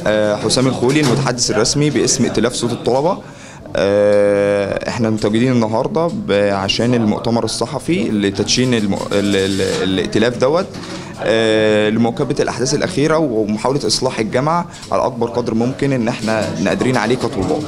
آه، حسام الخولي المتحدث الرسمي باسم ائتلاف صوت الطلبة آه، احنا متواجدين النهارده ب- عشان المؤتمر الصحفي لتدشين الم... ال... ال... الائتلاف دوت آه، لمواكبه الاحداث الاخيره ومحاوله اصلاح الجامعه على اكبر قدر ممكن ان احنا قادرين عليه كطلاب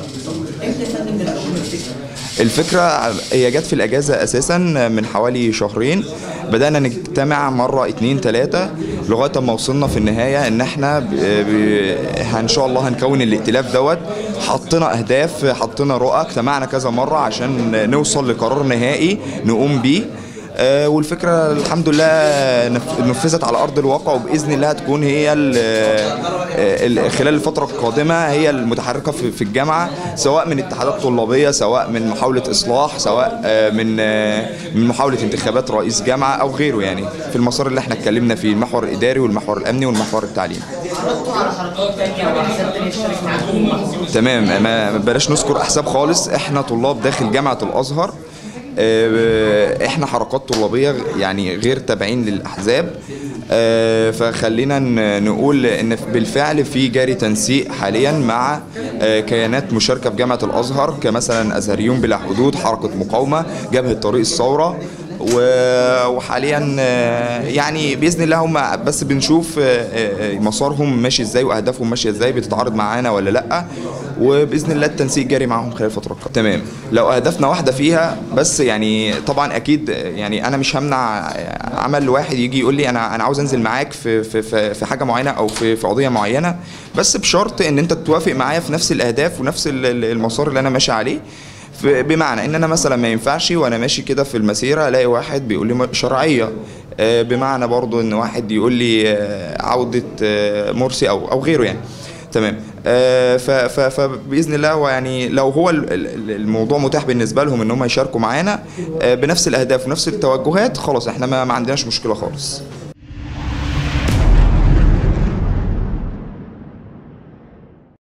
الفكرة هي جت في الأجازة أساسا من حوالي شهرين بدأنا نجتمع مرة اتنين تلاتة لغاية ما وصلنا في النهاية إن احنا ب... ب... إن شاء الله هنكون الائتلاف دوت حطينا أهداف حطينا رؤى اجتمعنا كذا مرة عشان نوصل لقرار نهائي نقوم بيه آه، والفكرة الحمد لله نف- نفذت على أرض الواقع وبإذن الله هتكون هي ال- آه، ال- خلال الفترة القادمة هي المتحركة في في الجامعة سواء من اتحادات طلابية سواء من محاولة إصلاح سواء آه، من آه، من محاولة انتخابات رئيس جامعة أو غيره يعني في المسار اللي احنا اتكلمنا فيه المحور الإداري والمحور الأمني والمحور التعليمي عرضتوا على حركات تانية او احزاب تانية تشترك معاكم تمام ما ما بلاش نذكر احزاب خالص احنا طلاب داخل جامعه الازهر آه، احنا حركات طلابيه يعني غير تابعين للاحزاب آه، فخلينا ن- نقول ان بالفعل في جاري تنسيق حاليا مع آه، كيانات مشاركه في جامعه الازهر كمثلا ازهريون بلا حدود حركه مقاومه جبهه طريق الثوره و- وحاليا آه، يعني باذن الله هم بس بنشوف آه، آه، مسارهم ماشي ازاي واهدافهم ماشيه ازاي بتتعارض معانا ولا لا وباذن الله التنسيق جاري معاهم خلال الفتره القادمه تمام لو اهدافنا واحده فيها بس يعني طبعا اكيد يعني انا مش همنع عمل واحد يجي يقول لي انا انا عاوز انزل معاك في في في, في حاجه معينه او في في قضيه معينه بس بشرط ان انت توافق معايا في نفس الاهداف ونفس ال- ال- المسار اللي انا ماشي عليه ف- بمعنى ان انا مثلا ما ينفعش وانا ماشي كده في المسيره الاقي واحد بيقول لي شرعيه آه، بمعنى برضو ان واحد يقول لي آه، عوده آه، مرسي او او غيره يعني تمام آه، ف- ف- فباذن الله هو يعني لو هو ال- ال- الموضوع متاح بالنسبه لهم ان هم يشاركوا معانا آه، بنفس الاهداف ونفس التوجهات خلاص احنا ما ما عندناش مشكله خالص